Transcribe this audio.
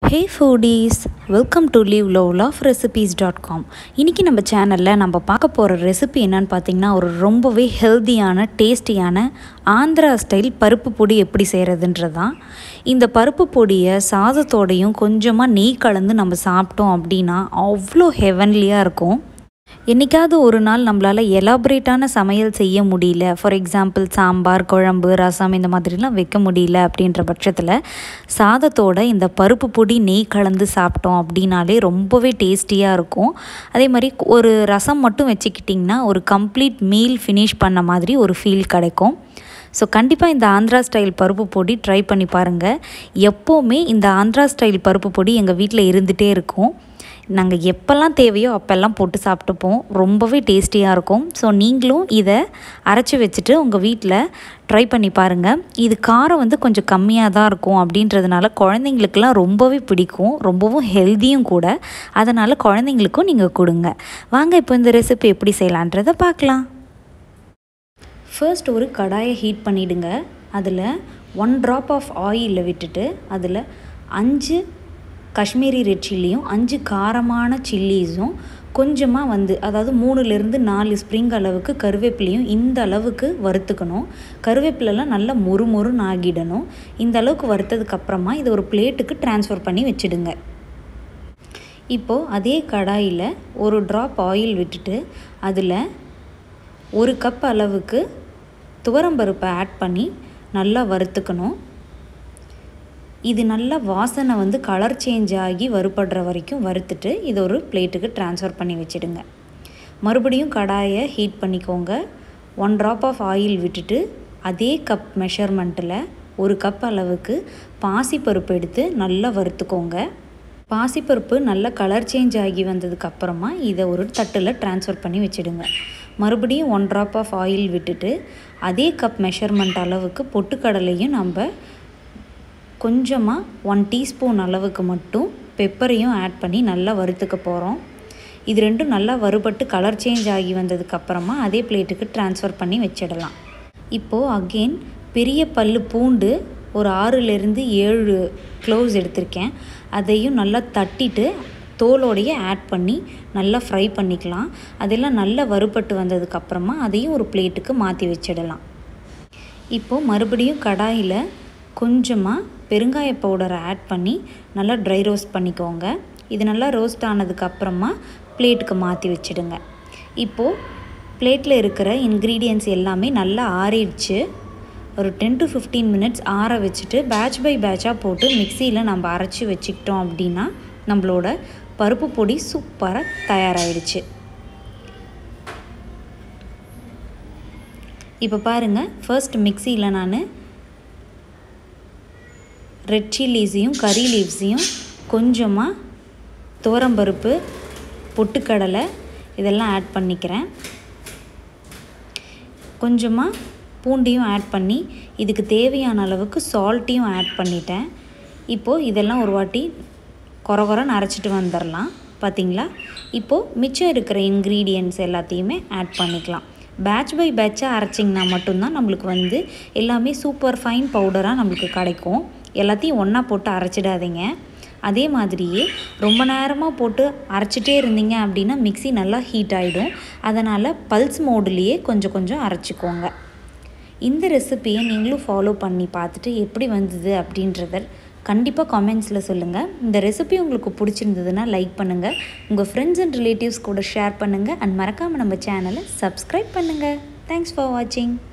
hey foodies welcome to live love love recipes dot com இன்றைக்கி நம்ம சேனலில் நம்ம பார்க்க போகிற ரெசிபி என்னன்னு பார்த்தீங்கன்னா ஒரு ரொம்பவே ஹெல்த்தியான டேஸ்டியான ஆந்திரா ஸ்டைல் பருப்பு பொடி எப்படி செய்கிறதுன்றது தான் இந்த பருப்பு பொடியை சாதத்தோடையும் கொஞ்சமாக நெய் கலந்து நம்ம சாப்பிட்டோம் அப்படின்னா அவ்வளோ ஹெவன்லியாக இருக்கும் என்றைக்காவது ஒரு நாள் நம்மளால் எலாபரேட்டான சமையல் செய்ய முடியல ஃபார் எக்ஸாம்பிள் சாம்பார் குழம்பு ரசம் இந்த மாதிரிலாம் வைக்க முடியல அப்படின்ற பட்சத்தில் சாதத்தோட இந்த பருப்பு பொடி நெய் கலந்து சாப்பிட்டோம் அப்படின்னாலே ரொம்பவே டேஸ்டியாக இருக்கும் அதே மாதிரி ஒரு ரசம் மட்டும் வச்சுக்கிட்டிங்கன்னா ஒரு கம்ப்ளீட் மீல் ஃபினிஷ் பண்ண மாதிரி ஒரு ஃபீல் கிடைக்கும் ஸோ கண்டிப்பாக இந்த ஆந்திரா ஸ்டைல் பருப்பு பொடி ட்ரை பண்ணி பாருங்கள் எப்போவுமே இந்த ஆந்திரா ஸ்டைல் பருப்பு பொடி எங்கள் வீட்டில் இருந்துகிட்டே இருக்கும் நாங்கள் எப்போல்லாம் தேவையோ அப்போல்லாம் போட்டு சாப்பிட்டுப்போம் ரொம்பவே டேஸ்டியாக இருக்கும் ஸோ நீங்களும் இதை அரைச்சி வச்சுட்டு உங்கள் வீட்டில் ட்ரை பண்ணி பாருங்கள் இது காரம் வந்து கொஞ்சம் கம்மியாக தான் இருக்கும் அப்படின்றதுனால குழந்தைங்களுக்கெல்லாம் ரொம்பவே பிடிக்கும் ரொம்பவும் ஹெல்த்தியும் கூட அதனால் குழந்தைங்களுக்கும் நீங்கள் கொடுங்க வாங்க இப்போ இந்த ரெசிபி எப்படி செய்யலான்றதை பார்க்கலாம் ஃபர்ஸ்ட் ஒரு கடாயை ஹீட் பண்ணிவிடுங்க அதில் ஒன் ட்ராப் ஆஃப் ஆயிலில் விட்டுட்டு அதில் அஞ்சு காஷ்மீரி ரெட் சில்லியும் அஞ்சு காரமான சில்லிஸும் கொஞ்சமாக வந்து அதாவது மூணுலேருந்து நாலு ஸ்ப்ரிங் அளவுக்கு கருவேப்பிலையும் இந்த அளவுக்கு வறுத்துக்கணும் கருவேப்பிலெல்லாம் நல்லா மொறு மொறுன்னு ஆகிடணும் இந்த அளவுக்கு வறுத்ததுக்கப்புறமா இதை ஒரு பிளேட்டுக்கு ட்ரான்ஸ்ஃபர் பண்ணி வச்சுடுங்க இப்போது அதே கடாயில் ஒரு ட்ராப் ஆயில் விட்டுட்டு அதில் ஒரு கப் அளவுக்கு துவரம்பருப்பை ஆட் பண்ணி நல்லா வறுத்துக்கணும் இது நல்லா வாசனை வந்து கலர் சேஞ்ச் ஆகி வறுபடுற வரைக்கும் வறுத்துட்டு இதை ஒரு பிளேட்டுக்கு ட்ரான்ஸ்ஃபர் பண்ணி வச்சுடுங்க மறுபடியும் கடாயை ஹீட் பண்ணிக்கோங்க ஒன் ட்ராப் ஆஃப் ஆயில் விட்டுட்டு அதே கப் மெஷர்மெண்ட்டில் ஒரு கப் அளவுக்கு பாசிப்பருப்பு எடுத்து நல்லா வறுத்துக்கோங்க பாசிப்பருப்பு நல்லா கலர் சேஞ்ச் ஆகி வந்ததுக்கப்புறமா இதை ஒரு தட்டில் ட்ரான்ஸ்ஃபர் பண்ணி வச்சுடுங்க மறுபடியும் ஒன் ட்ராப் ஆஃப் ஆயில் விட்டுட்டு அதே கப் மெஷர்மெண்ட் அளவுக்கு பொட்டுக்கடலையும் நம்ம கொஞ்சமாக ஒன் டீஸ்பூன் அளவுக்கு மட்டும் பெப்பரையும் ஆட் பண்ணி நல்லா வறுத்துக்க போகிறோம் இது ரெண்டும் நல்லா வறுபட்டு கலர் சேஞ்ச் ஆகி வந்ததுக்கப்புறமா அதே பிளேட்டுக்கு ட்ரான்ஸ்ஃபர் பண்ணி வச்சிடலாம் இப்போது அகெயின் பெரிய பல் பூண்டு ஒரு ஆறுலேருந்து ஏழு க்ளோவ்ஸ் எடுத்திருக்கேன் அதையும் நல்லா தட்டிட்டு தோலோடையே ஆட் பண்ணி நல்லா ஃப்ரை பண்ணிக்கலாம் அதெல்லாம் நல்லா வறுபட்டு வந்ததுக்கப்புறமா அதையும் ஒரு பிளேட்டுக்கு மாற்றி வச்சிடலாம் இப்போது மறுபடியும் கடாயில் கொஞ்சமாக பெருங்காய பவுடரை ஆட் பண்ணி நல்லா ட்ரை ரோஸ்ட் பண்ணிக்கோங்க இது நல்லா ரோஸ்ட் ஆனதுக்கப்புறமா பிளேட்டுக்கு மாற்றி வச்சிடுங்க இப்போது பிளேட்டில் இருக்கிற இன்க்ரீடியன்ஸ் எல்லாமே நல்லா ஆறிடுச்சு ஒரு டென் டு ஃபிஃப்டீன் மினிட்ஸ் ஆற வச்சுட்டு பேட்ச் பை பேட்சாக போட்டு மிக்சியில் நம்ம அரைச்சி வச்சுக்கிட்டோம் அப்படின்னா நம்மளோட பருப்பு பொடி சூப்பராக தயாராகிடுச்சு இப்போ பாருங்கள் ஃபர்ஸ்ட் மிக்சியில் நான் ரெட் சில்லிஸையும் கறி லீவ்ஸையும் கொஞ்சமாக துவரம்பருப்பு பொட்டுக்கடலை இதெல்லாம் ஆட் பண்ணிக்கிறேன் கொஞ்சமாக பூண்டையும் ஆட் பண்ணி இதுக்கு தேவையான அளவுக்கு சால்ட்டையும் ஆட் பண்ணிட்டேன் இப்போது இதெல்லாம் ஒரு வாட்டி குறை குறைன்னு அரைச்சிட்டு வந்துடலாம் பார்த்திங்களா இப்போது மிச்சம் இருக்கிற இன்க்ரீடியன்ட்ஸ் எல்லாத்தையுமே ஆட் பண்ணிக்கலாம் பேட்ச் பை பேட்சாக அரைச்சிங்கன்னா மட்டும்தான் நம்மளுக்கு வந்து எல்லாமே சூப்பர் ஃபைன் பவுடராக நம்மளுக்கு கிடைக்கும் எல்லாத்தையும் ஒன்றா போட்டு அரைச்சிடாதீங்க அதே மாதிரியே ரொம்ப நேரமாக போட்டு அரைச்சிட்டே இருந்தீங்க அப்படின்னா மிக்சி நல்லா ஹீட் ஆகிடும் அதனால் பல்ஸ் மோட்லேயே கொஞ்சம் கொஞ்சம் அரைச்சிக்கோங்க இந்த ரெசிப்பியை நீங்களும் ஃபாலோ பண்ணி பார்த்துட்டு எப்படி வந்தது அப்படின்றத கண்டிப்பாக கமெண்ட்ஸில் சொல்லுங்கள் இந்த ரெசிபி உங்களுக்கு பிடிச்சிருந்ததுன்னா லைக் பண்ணுங்கள் உங்கள் ஃப்ரெண்ட்ஸ் அண்ட் ரிலேட்டிவ்ஸ் கூட ஷேர் பண்ணுங்கள் அண்ட் மறக்காமல் நம்ம சேனலை சப்ஸ்கிரைப் பண்ணுங்கள் தேங்க்ஸ் ஃபார் வாட்சிங்